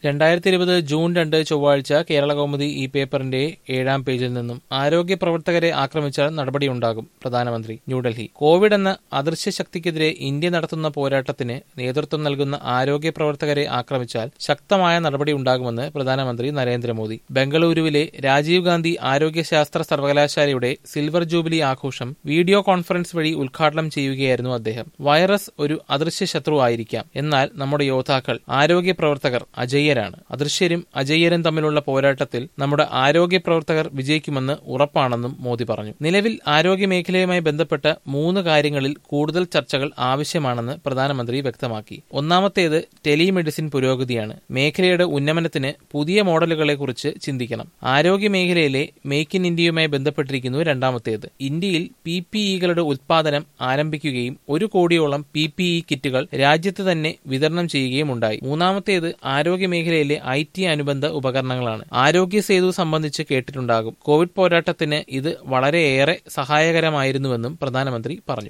രണ്ടായിരത്തി ഇരുപത് ജൂൺ രണ്ട് ചൊവ്വാഴ്ച കേരള കൗമുദി ഈ പേപ്പറിന്റെ ഏഴാം പേജിൽ നിന്നും ആരോഗ്യ പ്രവർത്തകരെ ആക്രമിച്ചാൽ നടപടിയുണ്ടാകും പ്രധാനമന്ത്രി ന്യൂഡൽഹി കോവിഡ് എന്ന അദൃശ്യ ശക്തിക്കെതിരെ ഇന്ത്യ നടത്തുന്ന പോരാട്ടത്തിന് നേതൃത്വം നൽകുന്ന ആരോഗ്യ പ്രവർത്തകരെ ആക്രമിച്ചാൽ ശക്തമായ നടപടിയുണ്ടാകുമെന്ന് പ്രധാനമന്ത്രി നരേന്ദ്രമോദി ബംഗളൂരുവിലെ രാജീവ് ഗാന്ധി ആരോഗ്യശാസ്ത്ര സർവകലാശാലയുടെ സിൽവർ ജൂബിലി ആഘോഷം വീഡിയോ കോൺഫറൻസ് വഴി ഉദ്ഘാടനം ചെയ്യുകയായിരുന്നു അദ്ദേഹം വൈറസ് ഒരു അദൃശ്യ ശത്രു ആയിരിക്കാം എന്നാൽ നമ്മുടെ യോദ്ധാക്കൾ ആരോഗ്യ പ്രവർത്തകർ അജയ്യരാണ് അദൃശ്യരും അജയ്യരും തമ്മിലുള്ള പോരാട്ടത്തിൽ നമ്മുടെ ആരോഗ്യ പ്രവർത്തകർ വിജയിക്കുമെന്ന് ഉറപ്പാണെന്നും മോദി പറഞ്ഞു നിലവിൽ ആരോഗ്യ മേഖലയുമായി ബന്ധപ്പെട്ട മൂന്ന് കാര്യങ്ങളിൽ കൂടുതൽ ചർച്ചകൾ ആവശ്യമാണെന്ന് പ്രധാനമന്ത്രി വ്യക്തമാക്കി ഒന്നാമത്തേത് ടെലിമെഡിസിൻ പുരോഗതിയാണ് മേഖലയുടെ ഉന്നമനത്തിന് പുതിയ മോഡലുകളെക്കുറിച്ച് ചിന്തിക്കണം ആരോഗ്യ മേഖലയിലെ മേക്ക് ഇൻ ഇന്ത്യയുമായി ബന്ധപ്പെട്ടിരിക്കുന്നു രണ്ടാമത്തേത് ഇന്ത്യയിൽ പി പി ഇകളുടെ ഉത്പാദനം ആരംഭിക്കുകയും ഒരു കോടിയോളം പി പി ഇ കിറ്റുകൾ രാജ്യത്ത് തന്നെ വിതരണം ചെയ്യുകയും ഉണ്ടായി മൂന്നാമത്തേത് ആരോഗ്യ മേഖലയിലെ ഐ ടി അനുബന്ധ ഉപകരണങ്ങളാണ് ആരോഗ്യ സേതു സംബന്ധിച്ച് കേട്ടിട്ടുണ്ടാകും കോവിഡ് പോരാട്ടത്തിന് ഇത് വളരെയേറെ സഹായകരമായിരുന്നുവെന്നും പ്രധാനമന്ത്രി പറഞ്ഞു